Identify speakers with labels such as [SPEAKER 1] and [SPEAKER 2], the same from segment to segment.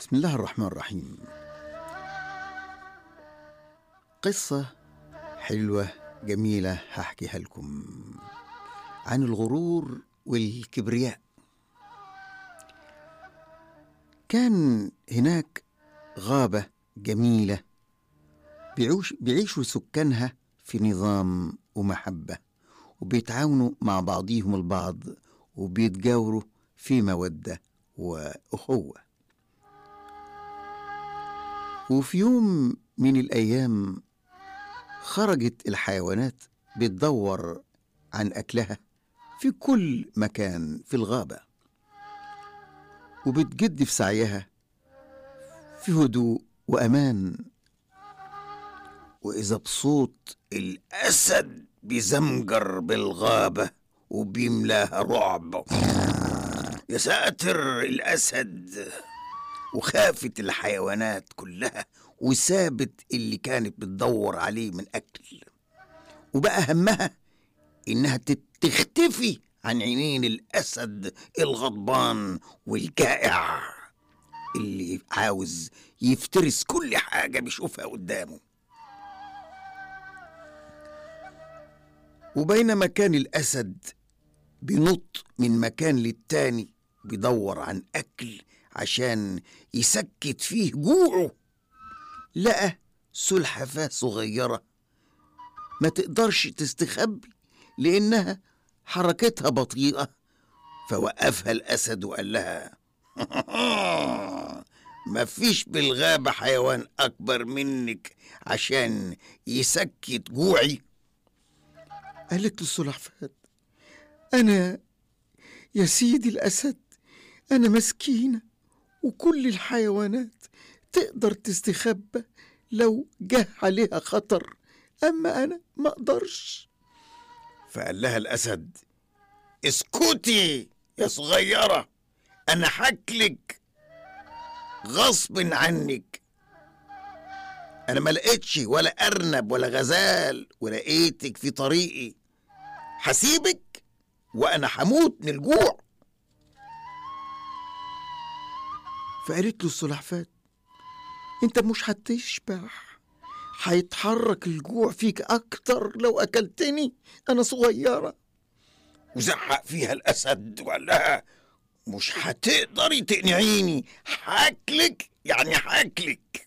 [SPEAKER 1] بسم الله الرحمن الرحيم قصة حلوة جميلة هحكيها لكم عن الغرور والكبرياء كان هناك غابة جميلة بيعوش بيعيشوا سكانها في نظام ومحبة وبيتعاونوا مع بعضهم البعض وبيتجاوروا في مودة وأخوة وفي يوم من الأيام خرجت الحيوانات بتدور عن أكلها في كل مكان في الغابة وبتجد في سعيها في هدوء وأمان وإذا بصوت الأسد بيزمجر بالغابة وبيملاها رعب يا ساتر الأسد وخافت الحيوانات كلها وسابت اللي كانت بتدور عليه من أكل وبقى همها إنها تختفي عن عينين الأسد الغضبان والجائع اللي عاوز يفترس كل حاجة بيشوفها قدامه وبينما كان الأسد بينط من مكان للتاني بيدور عن أكل عشان يسكت فيه جوعه لقى سلحفاة صغيرة ما تقدرش تستخبي لأنها حركتها بطيئة فوقفها الأسد وقال لها مفيش بالغابة حيوان أكبر منك عشان يسكت جوعي قالت له السلحفاة أنا يا سيدي الأسد أنا مسكينة وكل الحيوانات تقدر تستخبى لو جه عليها خطر أما أنا ما أقدرش فقال لها الأسد اسكتي يا صغيرة أنا حكلك غصب عنك أنا ما لقيتش ولا أرنب ولا غزال ولقيتك في طريقي هسيبك وأنا هموت من الجوع فقالت له السلحفاة انت مش هتشبع هيتحرك الجوع فيك اكتر لو اكلتني انا صغيره وزعق فيها الاسد وقال لها مش هتقدري تقنعيني هاكلك يعني هاكلك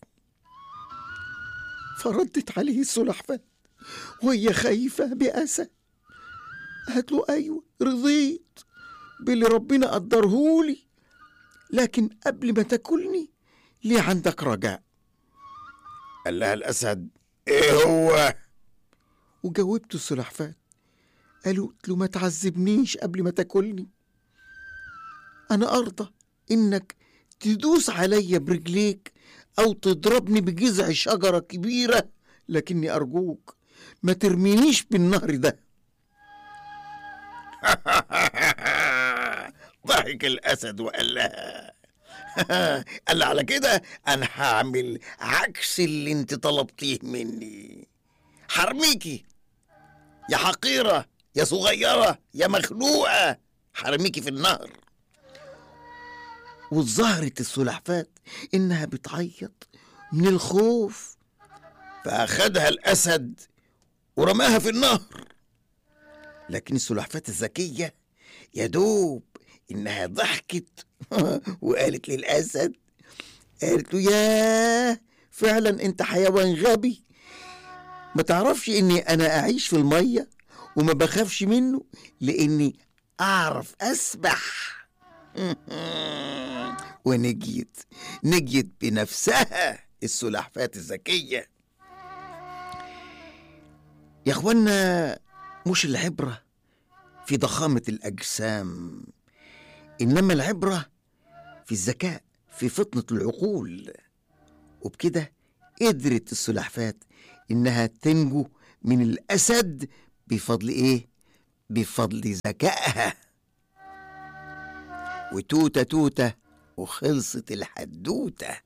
[SPEAKER 1] فردت عليه السلحفاة وهي خايفة بأسى قالت له أيوة رضيت باللي ربنا قدرهولي لكن قبل ما تاكلني ليه عندك رجاء قال لها الأسد إيه هو وجاوبته السلحفاة قالوا له ما تعذبنيش قبل ما تاكلني أنا أرضى إنك تدوس عليا برجليك أو تضربني بجذع شجرة كبيرة لكني أرجوك ما ترمينيش بالنهر ده ضحك الأسد وقال لها قال على كده أنا هعمل عكس اللي أنت طلبتيه مني حرميكي يا حقيرة يا صغيرة يا مخلوقة حرميكي في النهر وظهرت السلحفاة إنها بتعيط من الخوف فأخدها الأسد ورماها في النهر لكن السلحفاة الذكية يا دوب إنها ضحكت وقالت للأسد قالت له ياه فعلا أنت حيوان غبي ما تعرفش إني أنا أعيش في المية وما بخافش منه لأني أعرف أسبح ونجيت نجيت بنفسها السلحفاة الذكية يا اخوانا مش العبرة في ضخامة الأجسام إنما العبرة في الذكاء في فطنة العقول وبكده قدرت السلحفاة إنها تنجو من الأسد بفضل إيه؟ بفضل ذكائها وتوتة توتة وخلصت الحدوتة